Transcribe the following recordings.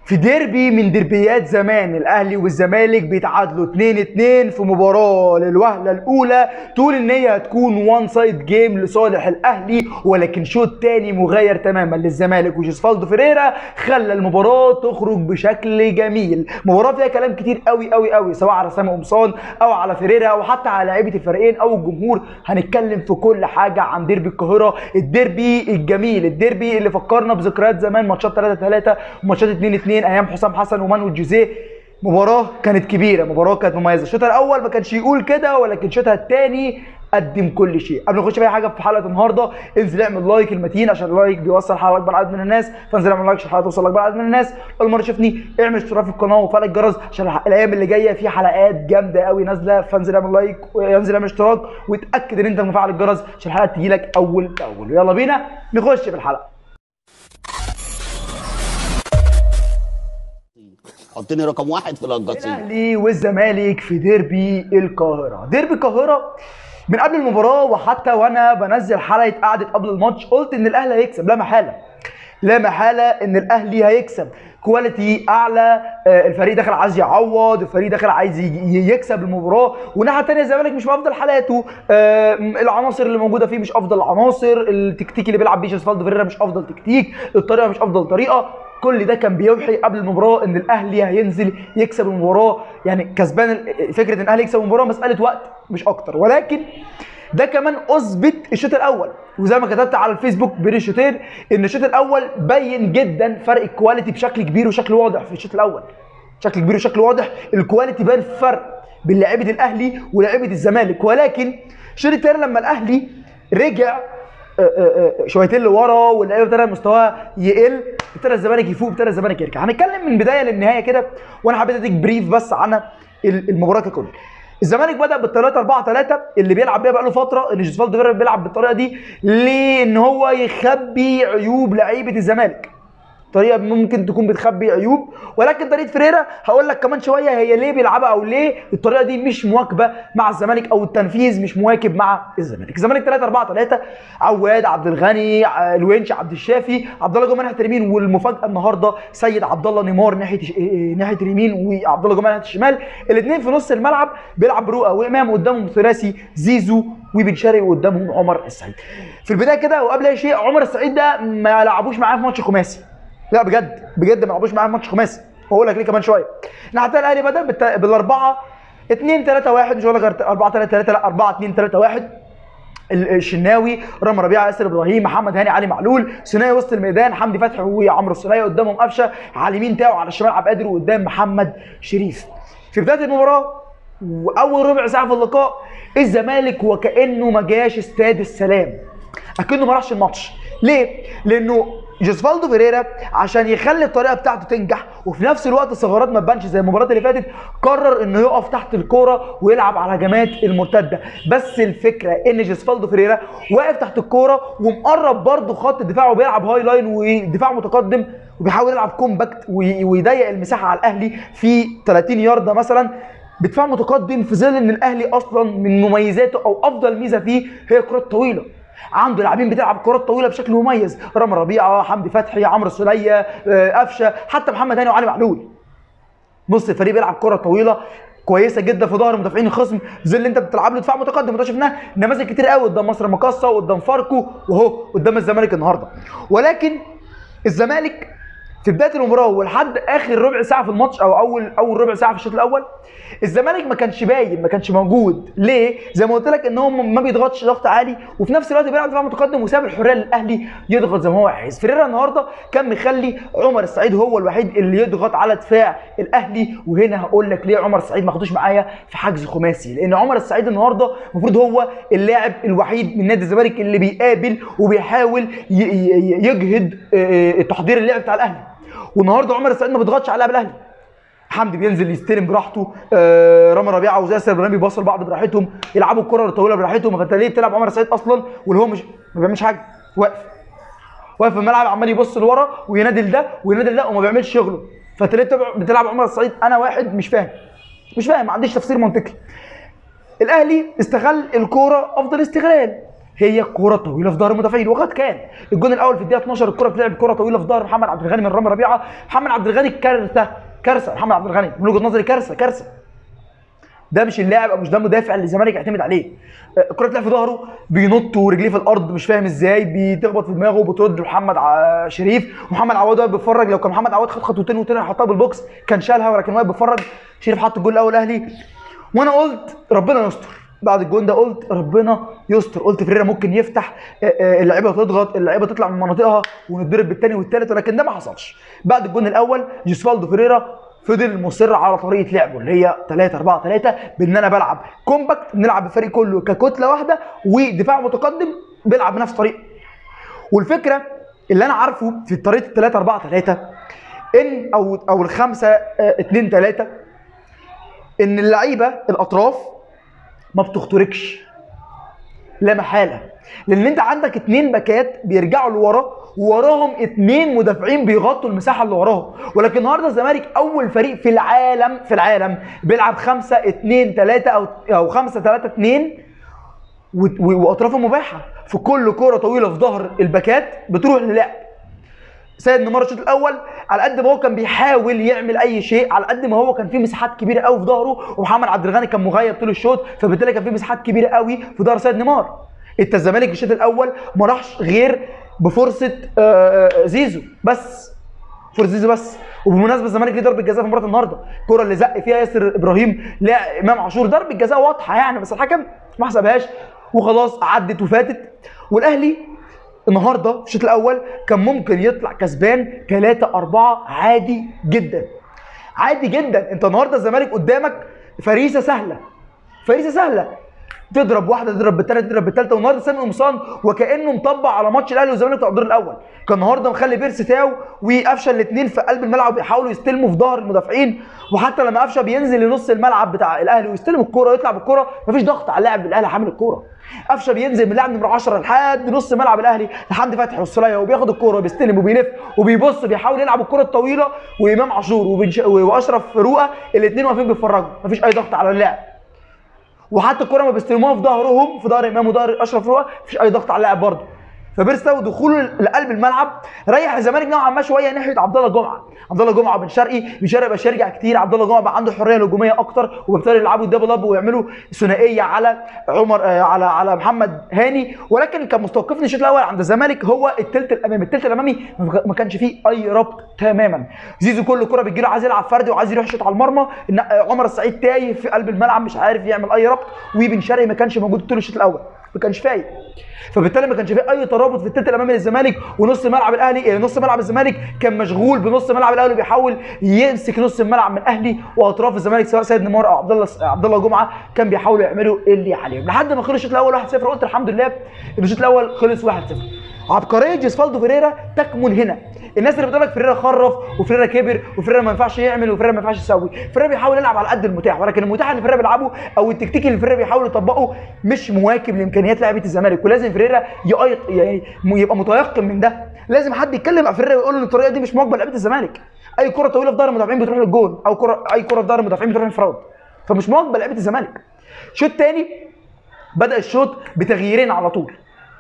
في ديربي من ديربيات زمان الاهلي والزمالك بيتعادلوا 2 2 في مباراه للوهله الاولى تقول ان هي هتكون وان سايد جيم لصالح الاهلي ولكن شوط تاني مغاير تماما للزمالك وجيسفالدو فيريرا خلى المباراه تخرج بشكل جميل مباراه فيها كلام كتير قوي قوي قوي سواء على سامي قمصان او على فيريرا او حتى على لعيبه الفريقين او الجمهور هنتكلم في كل حاجه عن ديربي القاهره الديربي الجميل الديربي اللي فكرنا بذكريات زمان ماتشات 3 3 وماتشات 2 2 ايام حسام حسن ومانويل جوزيه مباراه كانت كبيره مباراه كانت مميزه الشوط الاول ما كانش يقول كده ولكن الشوط الثاني قدم كل شيء قبل ما نخش في اي حاجه في حلقه النهارده انزل اعمل لايك المتين عشان اللايك بيوصل حلقه اكبر عدد من الناس فانزل اعمل لايك عشان الحلقه توصل لاكبر عدد من الناس اول مره تشوفني اعمل اشتراك في القناه وفعل الجرس عشان الح- الايام اللي جايه في حلقات جامده قوي نازله فانزل اعمل لايك وانزل اعمل اشتراك واتاكد ان انت مفعل الجرس عشان الحلقه تجي لك اول باول يلا بينا نخش في الحلقه حطني رقم واحد في القصيم الاهلي والزمالك في ديربي القاهره ديربي القاهره من قبل المباراه وحتى وانا بنزل حلقه قعده قبل الماتش قلت ان الاهلي هيكسب لا محاله لا محاله ان الاهلي هيكسب كواليتي اعلى آه، الفريق داخل عايز يعوض الفريق داخل عايز يجي- يكسب المباراه والناحيه الثانيه الزمالك مش في افضل حالاته آه، العناصر اللي موجوده فيه مش افضل العناصر التكتيك اللي بيلعب بيه جيسفالدو فيريرا مش افضل تكتيك الطريقه مش افضل طريقه كل ده كان بيوحي قبل المباراه ان الاهلي هينزل يكسب المباراه يعني كسبان ال- فكره ان الاهلي يكسب المباراه مساله وقت مش اكتر ولكن ده كمان اثبت الشوط الاول وزي ما كتبت على الفيسبوك بين الشوطين ان الشوط الاول بين جدا فرق الكواليتي بشكل كبير وشكل واضح في الشوط الاول بشكل كبير وشكل واضح الكواليتي بان فرق بين لعيبه الاهلي ولاعيبه الزمالك ولكن الشوط الثاني لما الاهلي رجع آه، آه، آه، شويتين لورا واللعيبه ابتدى مستواها يقل ابتدى الزمالك يفوق ابتدى الزمالك يرجع هنتكلم من البدايه للنهايه كده وانا حبيت اديك بريف بس عن ال- المباراه ككل الزمالك بدا بال 3 4 3 اللي بيلعب بيها بقاله فتره ان جوزفالدو فيرا بيلعب بالطريقه دي لان هو يخبي عيوب لعيبه الزمالك طريقه ممكن تكون بتخبي عيوب ولكن طريقه فريرا هقول لك كمان شويه هي ليه بيلعبها او ليه الطريقه دي مش مواكبه مع الزمالك او التنفيذ مش مواكب مع الزمالك الزمالك 3 4 3 عواد عبد الغني ع- الونش عبد الشافي عبد الله جمال ناحيه اليمين والمفاجاه النهارده سيد عبد الله نيمار ناحيه ش- إيه- ناحيه اليمين وعبد الله جمال ناحيه الشمال الاثنين في نص الملعب بيلعب برؤى وامام قدامهم ثلاثي زيزو وبن شرقي وقدامهم عمر السعيد في البدايه كده وقبل اي شيء عمر السعيد ده ما لعبوش معاه في ماتش خماسي لا بجد بجد ما لعبوش معاه في ماتش خماسي هقول لك ليه كمان شويه الناحيه الثانيه الاهلي بدا بالت- بالاربعه 2 3 1 مش هقول لك غير 4 3 3 لا 4 2 3 1 ال- الشناوي رامي ربيعه ياسر ابراهيم محمد هاني علي معلول ثنائي وسط الميدان حمدي فتحي وعمرو السوليه قدامهم قفشه على اليمين تاو على الشمال عبد القادر وقدام محمد شريف في بدايه المباراه واول ربع ساعه في اللقاء الزمالك وكانه ما جاش استاد السلام اكنه ما راحش الماتش ليه لانه جوزفالدو فيريرا عشان يخلي الطريقه بتاعته تنجح وفي نفس الوقت ثغرات ما تبانش زي المباراه اللي فاتت قرر انه يقف تحت الكوره ويلعب على هجمات المرتده بس الفكره ان جوزفالدو فيريرا واقف تحت الكوره ومقرب برضه خط الدفاع وبيلعب هاي لاين ودفاع متقدم وبيحاول يلعب كومباكت وي- ويضيق المساحه على الاهلي في 30 يارده مثلا بدفاع متقدم في ظل ان الاهلي اصلا من مميزاته او افضل ميزه فيه هي الكرات الطويله عنده لاعبين بتلعب كرات طويله بشكل مميز رامي ربيعه حمدي فتحي عمرو السوليه آه، قفشه حتى محمد هاني وعلي معلول نص الفريق بيلعب كره طويله كويسه جدا في ظهر مدافعين الخصم زي اللي انت بتلعب له دفاع متقدم وده شفناه نماذج كتير قوي قدام مصر مقاصه وقدام فاركو وهو قدام الزمالك النهارده ولكن الزمالك في بدايه المباراه ولحد اخر ربع ساعه في الماتش او اول اول ربع ساعه في الشوط الاول الزمالك ما كانش باين ما كانش موجود ليه زي ما قلت لك ان هو ما بيضغطش ضغط عالي وفي نفس الوقت بيلعب دفاع متقدم وساب الحريه للاهلي يضغط زي ما هو عايز فريرا النهارده كان مخلي عمر السعيد هو الوحيد اللي يضغط على دفاع الاهلي وهنا هقول لك ليه عمر السعيد ما خدوش معايا في حجز خماسي لان عمر السعيد النهارده المفروض هو اللاعب الوحيد من نادي الزمالك اللي بيقابل وبيحاول ي- ي- يجهد آه، تحضير اللعب بتاع الاهلي والنهارده عمر السعيد ما بيضغطش على لاعب الاهلي حمدي بينزل يستلم براحته آه رامي ربيعه وياسر ابراهيم بيباصوا لبعض براحتهم يلعبوا الكره الطويله براحتهم فانت ليه بتلعب عمر السعيد اصلا واللي هو مش ما بيعملش حاجه واقف واقف في الملعب عمال يبص لورا وينادي لده وينادي لده وما بيعملش شغله فانت ليه بتلعب- بتلعب عمر السعيد انا واحد مش فاهم مش فاهم ما عنديش تفسير منطقي الاهلي استغل الكوره افضل استغلال هي الكوره الطويله في ظهر المدافعين وقد كان الجون الاول في الدقيقه 12 الكوره بتلعب كوره طويله في ظهر محمد عبد الغني من رامي ربيعه محمد عبد الغني كارثه كارثه محمد عبد الغني من وجهه نظري كارثه كارثه ده مش اللاعب او مش ده المدافع اللي الزمالك يعتمد عليه آه، الكره تلعب في ظهره بينط ورجليه في الارض مش فاهم ازاي بتخبط في دماغه وبترد محمد ع- شريف ومحمد عواد واقف بيتفرج لو كان محمد عواد خد خطوتين وطلع حطها بالبوكس كان شالها ولكن واقف بيتفرج شريف حط الجول الاول الاهلي وانا قلت ربنا يستر بعد الجون ده قلت ربنا يستر قلت فريرا ممكن يفتح آه، آه، اللعيبه تضغط اللعيبه تطلع من مناطقها ونتضرب بالتاني والتالت ولكن ده ما حصلش بعد الجون الاول جوسفالدو فريرا فضل مصر على طريقه لعبه اللي هي 3 4 3 بان انا بلعب كومباكت بنلعب الفريق كله ككتله واحده ودفاع متقدم بيلعب بنفس الطريقه والفكره اللي انا عارفه في طريقه 3 4 3 ان او او الخمسه 2 3 ان اللعيبه الاطراف ما بتخترقش لا محاله لان انت عندك اتنين باكات بيرجعوا لورا ووراهم اتنين مدافعين بيغطوا المساحه اللي وراهم ولكن النهارده الزمالك اول فريق في العالم في العالم بيلعب 5 2 3 او او 5 3 2 و- و- واطرافه مباحه في كل كوره طويله في ظهر الباكات بتروح للعب سيد نيمار الشوط الاول على قد ما هو كان بيحاول يعمل اي شيء على قد ما هو كان في مساحات كبيره قوي في ظهره ومحمد عبد الغني كان مغيب طول الشوط فبالتالي كان في مساحات كبيره قوي في ظهر سيد نيمار انت الزمالك الشوط الاول ما راحش غير بفرصه آه، آه، زيزو بس فرصه زيزو بس وبالمناسبه الزمالك ليه ضربه جزاء في مباراه النهارده الكره اللي زق فيها ياسر ابراهيم لا امام عاشور ضربه جزاء واضحه يعني بس الحكم ما حسبهاش وخلاص عدت وفاتت والاهلي النهارده في الشوط الاول كان ممكن يطلع كسبان 3 4 عادي جدا عادي جدا انت النهارده الزمالك قدامك فريسه سهله فريسه سهله تضرب واحده تضرب بالثالثه تضرب بالثالثه والنهارده سامي قمصان وكانه مطبق على ماتش الاهلي والزمالك بتاع الدور الاول كان النهارده مخلي بيرسي تاو وقفشه الاثنين في قلب الملعب بيحاولوا يستلموا في ظهر المدافعين وحتى لما قفشه بينزل لنص الملعب بتاع الاهلي ويستلم الكوره ويطلع بالكوره مفيش ضغط على اللاعب الاهلي حامل الكوره قفشه بينزل من اللاعب نمره 10 لحد نص ملعب الاهلي لحد فتحي والسوليه وبياخد الكوره وبيستلم وبيلف وبيبص بيحاول يلعب الكوره الطويله وامام عاشور وبنش... واشرف رؤى الاثنين واقفين بيتفرجوا مفيش اي ضغط على اللاعب وحتى الكوره ما بيستلموها في ظهرهم في ظهر امام وظهر اشرف رؤى مفيش اي ضغط على اللاعب برضه فبيرستو دخوله لقلب الملعب ريح الزمالك نوعا ما شويه ناحيه عبد الله جمعه عبد الله جمعه بن شرقي بن شرقي بقى يرجع كتير عبد الله جمعه بقى عنده حريه هجوميه اكتر وبالتالي يلعبوا دبل اب ويعملوا ثنائيه على عمر آه، على على محمد هاني ولكن كان مستوقفني الشوط الاول عند الزمالك هو الثلث الامامي الثلث الامامي ما ما كانش فيه اي ربط تماما زيزو كل كره بتجيله عايز يلعب فردي وعايز يروح يشوط على المرمى إن- آه، عمر السعيد تايه في قلب الملعب مش عارف يعمل اي ربط وبن شرقي ما كانش موجود طول الشوط الاول ما كانش فايق فبالتالي ما كانش فيه اي ترابط في الثلث الامامي للزمالك ونص ملعب الاهلي آه، نص ملعب الزمالك كان مشغول بنص ملعب الاهلي بيحاول يمسك نص الملعب من الاهلي واطراف الزمالك سواء سيد نيمار او عبد الله عبد الله جمعه كان بيحاولوا يعملوا اللي عليهم لحد ما خلص الشوط الاول 1-0 قلت الحمد لله ان الشوط الاول خلص 1-0 عبقريه جيسفالدو فيريرا تكمن هنا الناس اللي بتقول لك فيريرا خرف وفيريرا كبر وفيريرا ما ينفعش يعمل وفيريرا ما ينفعش يسوي فيريرا بيحاول يلعب على قد المتاح ولكن المتاح اللي فيريرا بيلعبه او التكتيك اللي فيريرا بيحاول يطبقه مش مواكب لامكانيات لعيبه الزمالك ولازم فيريرا يقيط يعني م- يبقى متيقن من ده لازم حد يتكلم مع فيريرا ويقول له ان الطريقه دي مش مواكبه لعيبه الزمالك اي كره طويله في ظهر المدافعين بتروح للجون او كره اي كره في ظهر المدافعين بتروح للانفراد فمش مواكبه لعيبه الزمالك شوط تاني بدا الشوط بتغييرين على طول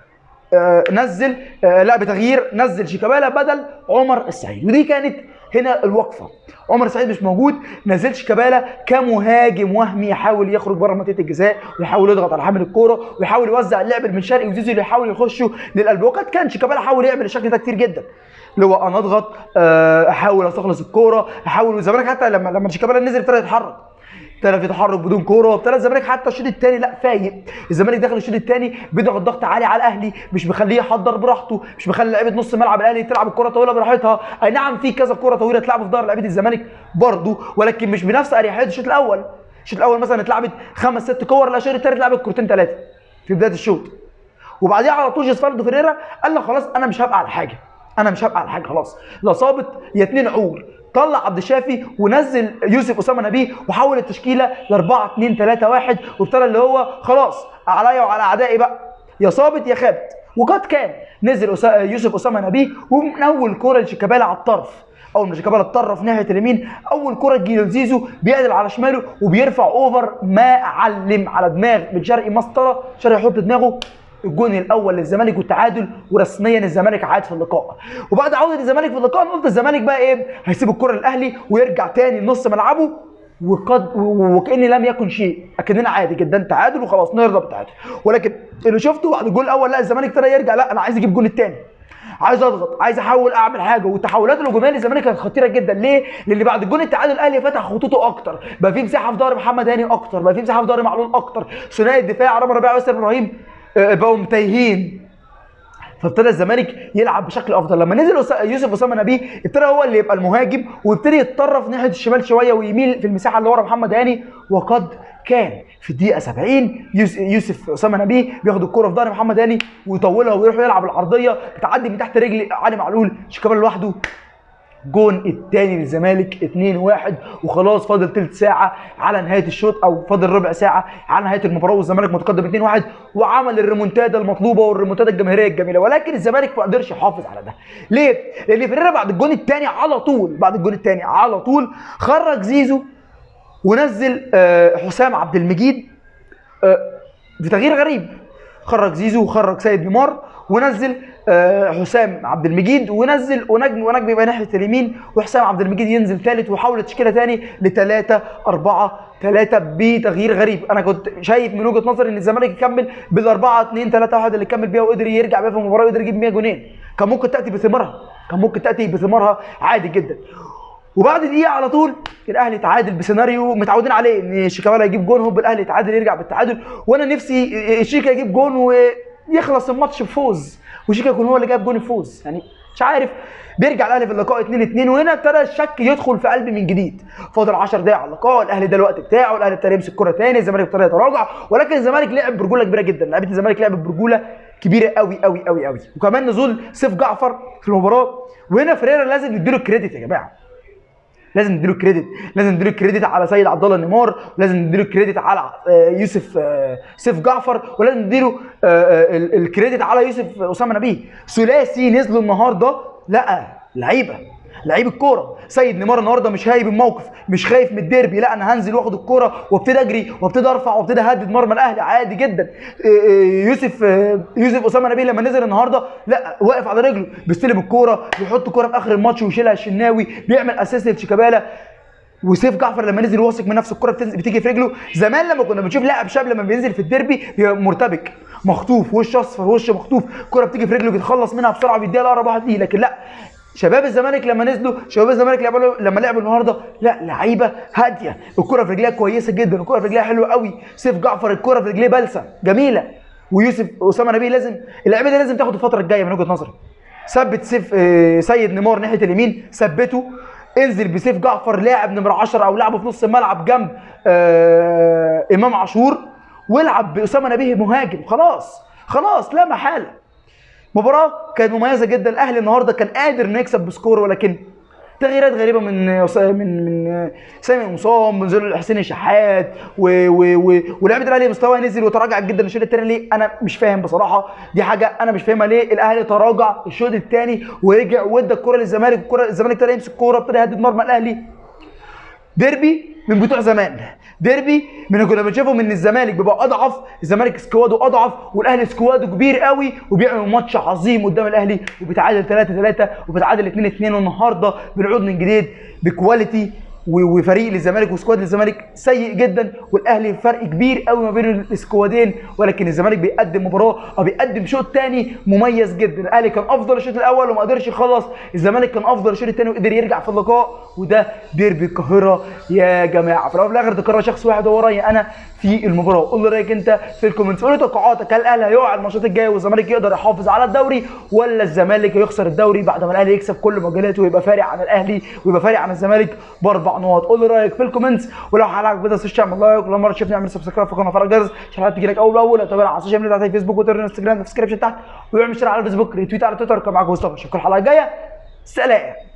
آه، نزل آه، لا بتغيير نزل شيكابالا بدل عمر السعيد ودي كانت هنا الوقفه عمر السعيد مش موجود نزل شيكابالا كمهاجم وهمي يحاول يخرج بره منطقه الجزاء ويحاول يضغط على حامل الكوره ويحاول يوزع اللعب من شرقي وزيزو اللي يحاول يخشوا للقلب وقد كان شيكابالا حاول يعمل الشكل ده كتير جدا اللي هو انا اضغط آه، احاول استخلص الكوره احاول والزمالك حتى لما لما شيكابالا نزل ابتدى يتحرك ابتدى في تحرك بدون كوره وابتدى الزمالك حتى الشوط الثاني لا فايق الزمالك داخل الشوط الثاني بيضغط ضغط عالي على الاهلي مش مخليه يحضر براحته مش مخلي لعيبه نص ملعب الاهلي تلعب الكره طويله براحتها اي نعم في كذا كره طويله اتلعبوا في ظهر لعيبه الزمالك برضه ولكن مش بنفس اريحيه الشوط الاول الشوط الاول مثلا اتلعبت خمس ست كور لا الشوط الثالث اتلعبت كورتين ثلاثه في بدايه الشوط وبعديها على طول جيسفالدو فيريرا قال لك خلاص انا مش هبقى على حاجه انا مش هبقى على حاجه خلاص لا صابت يا اتنين عور طلع عبد الشافي ونزل يوسف اسامه نبيه وحول التشكيله ل 4 2 3 1 وابتدى اللي هو خلاص عليا وعلى اعدائي بقى يا صابت يا خابت وقد كان نزل أسا... يوسف اسامه نبيه ومن اول كوره لشيكابالا على الطرف اول ما شيكابالا اتطرف ناحيه اليمين اول كره تجي لزيزو بيعدل على شماله وبيرفع اوفر ما علم على دماغ بن شرقي مسطره شرقي يحط دماغه الجون الاول للزمالك والتعادل ورسميا الزمالك عاد في اللقاء وبعد عوده الزمالك في اللقاء أنا قلت الزمالك بقى ايه هيسيب الكره للاهلي ويرجع تاني لنص ملعبه وقد و- وكان لم يكن شيء اكننا عادي جدا تعادل وخلاص نرضى بالتعادل ولكن اللي شفته بعد الجول الاول لا الزمالك ابتدى يرجع لا انا عايز اجيب الجول الثاني عايز اضغط عايز احاول اعمل حاجه والتحولات الهجوميه للزمالك كانت خطيره جدا ليه؟ لان بعد الجول التعادل الاهلي فتح خطوطه اكتر بقى في مساحه في ظهر محمد هاني اكتر بقى في مساحه في ظهر معلول اكتر ثنائي الدفاع رامي ربيعه وياسر ابراهيم آه، بقوا متايهين فابتدى الزمالك يلعب بشكل افضل لما نزل أس- يوسف اسامه نبيه ابتدى هو اللي يبقى المهاجم وابتدي يتطرف ناحيه الشمال شويه ويميل في المساحه اللي ورا محمد هاني وقد كان في الدقيقه 70 يوس- يوسف اسامه نبيه بياخد الكره في ظهر محمد هاني ويطولها ويروح يلعب العرضيه بتعدي من تحت رجل علي معلول شيكابالا لوحده جون الثاني للزمالك 2-1 وخلاص فاضل تلت ساعة على نهاية الشوط أو فاضل ربع ساعة على نهاية المباراة والزمالك متقدم 2-1 وعمل الريمونتادا المطلوبة والريمونتادا الجماهيرية الجميلة ولكن الزمالك ما قدرش يحافظ على ده ليه؟ لأن فيريرا بعد الجون الثاني على طول بعد الجون الثاني على طول خرج زيزو ونزل آه، حسام عبد المجيد آه، بتغيير غريب خرج زيزو وخرج سيد نيمار ونزل آه، حسام عبد المجيد ونزل ونجم ونجم يبقى ناحيه اليمين وحسام عبد المجيد ينزل ثالث وحاول تشكيله ثاني لثلاثه اربعه ثلاثه بتغيير غريب انا كنت شايف من وجهه نظري ان الزمالك يكمل بالاربعه 2 3 1 اللي كمل بيها وقدر يرجع بيها في المباراه وقدر يجيب 100 جونين كان ممكن تاتي بثمارها كان ممكن تاتي بثمارها عادي جدا وبعد دقيقه على طول الاهلي تعادل بسيناريو متعودين عليه ان شيكابالا يجيب جون هوب الاهلي يتعادل يرجع بالتعادل وانا نفسي شيكا يجيب جون ويخلص الماتش بفوز وشيكا يكون هو اللي جاب جون الفوز يعني مش عارف بيرجع الاهلي في اللقاء 2 2 وهنا ابتدى الشك يدخل في قلبي من جديد فاضل 10 دقايق على اللقاء الاهلي ده الوقت بتاعه الاهلي ابتدى يمسك كره تاني الزمالك ابتدى يتراجع ولكن الزمالك لعب برجوله كبيره جدا لعيبه الزمالك لعبت برجوله كبيره قوي قوي قوي قوي وكمان نزول سيف جعفر في المباراه وهنا فريرا لازم نديله الكريدت يا جماعه لازم نديله كريدت لازم نديله كريدت على سيد عبد الله نيمار ولازم نديله كريدت على آه، يوسف آه، سيف جعفر ولازم نديله آه، آه، ال- الكريدت على يوسف اسامه نبيه ثلاثي نزلوا النهارده لا لعيبه لعيب الكوره سيد نيمار النهارده مش هايب الموقف مش خايف من الديربي لا انا هنزل واخد الكوره وابتدي اجري وابتدي ارفع وابتدي اهدد مرمى الاهلي عادي جدا إيه إيه يوسف آه، يوسف اسامه نبيه لما نزل النهارده لا واقف على رجله بيستلم الكوره بيحط الكوره في اخر الماتش ويشيلها الشناوي بيعمل اسيست لشيكابالا وسيف جعفر لما نزل واثق من نفسه الكره بتنزل بتيجي في رجله زمان لما كنا بنشوف لاعب شاب لما بينزل في الديربي بيبقى مرتبك مخطوف وش اصفر وش مخطوف الكره بتيجي في رجله بيتخلص منها بسرعه بيديها لاقرب واحد ليه لكن لا شباب الزمالك لما نزلوا شباب الزمالك لما لما لعبوا النهارده لا لعيبه هاديه الكره في رجليها كويسه جدا الكره في رجليها حلوه قوي سيف جعفر الكره في رجليه بلسه جميله ويوسف اسامه نبيه لازم اللعيبه دي لازم تاخد الفتره الجايه من وجهه نظري ثبت سيف آه، سيد نيمار ناحيه اليمين ثبته انزل بسيف جعفر لاعب نمره 10 او لعبه في نص الملعب جنب آه امام عاشور والعب باسامه نبيه مهاجم خلاص خلاص لا محاله مباراه كانت مميزه جدا الاهلي النهارده كان قادر انه يكسب بسكور ولكن تغييرات غريبه من من من سامي مصاب من نزول حسين الشحات و- و- و- ولاعيبه الاهلي مستواها نزل وتراجع جدا الشوط الثاني ليه انا مش فاهم بصراحه دي حاجه انا مش فاهمها ليه الاهلي تراجع الشوط الثاني ورجع وادى الكره للزمالك الكره الزمالك ابتدى يمسك الكوره ابتدى يهدد مرمى الاهلي ديربي من بتوع زمان ديربي من اللي كنا بنشوفه من الزمالك بيبقى اضعف الزمالك سكواده اضعف والاهلي سكواده كبير قوي وبيعمل ماتش عظيم قدام الاهلي وبيتعادل 3 3 وبيتعادل 2 2 والنهارده بنعود من جديد بكواليتي و- وفريق للزمالك وسكواد للزمالك سيء جدا والاهلي فرق كبير قوي ما بين السكوادين ولكن الزمالك بيقدم مباراه او بيقدم شوط تاني مميز جدا الاهلي كان افضل الشوط الاول وما قدرش يخلص الزمالك كان افضل الشوط الثاني وقدر يرجع في اللقاء وده ديربي القاهره يا جماعه في الاول وفي الاخر ده قرار شخص واحد هو رايي انا في المباراه قول لي رايك انت في الكومنتس قول لي توقعاتك هل الاهلي هيقع الماتشات الجايه والزمالك يقدر يحافظ على الدوري ولا الزمالك هيخسر الدوري بعد ما الاهلي يكسب كل مجالاته ويبقى فارق عن الاهلي ويبقى فارق عن الزمالك باربع نقط قول لي رايك في الكومنتس ولو حلقه فيديو تنساش تعمل لايك ولو مره تشوفني اعمل سبسكرايب في القناه فرق الجرس عشان الحلقات تجيلك اول باول تابعنا على السوشيال ميديا بتاعتي فيسبوك وتويتر وانستجرام في الديسكربشن تحت واعمل شير على الفيسبوك ريتويت على تويتر كان معاكم مصطفى اشوفكم الحلقه الجايه سلام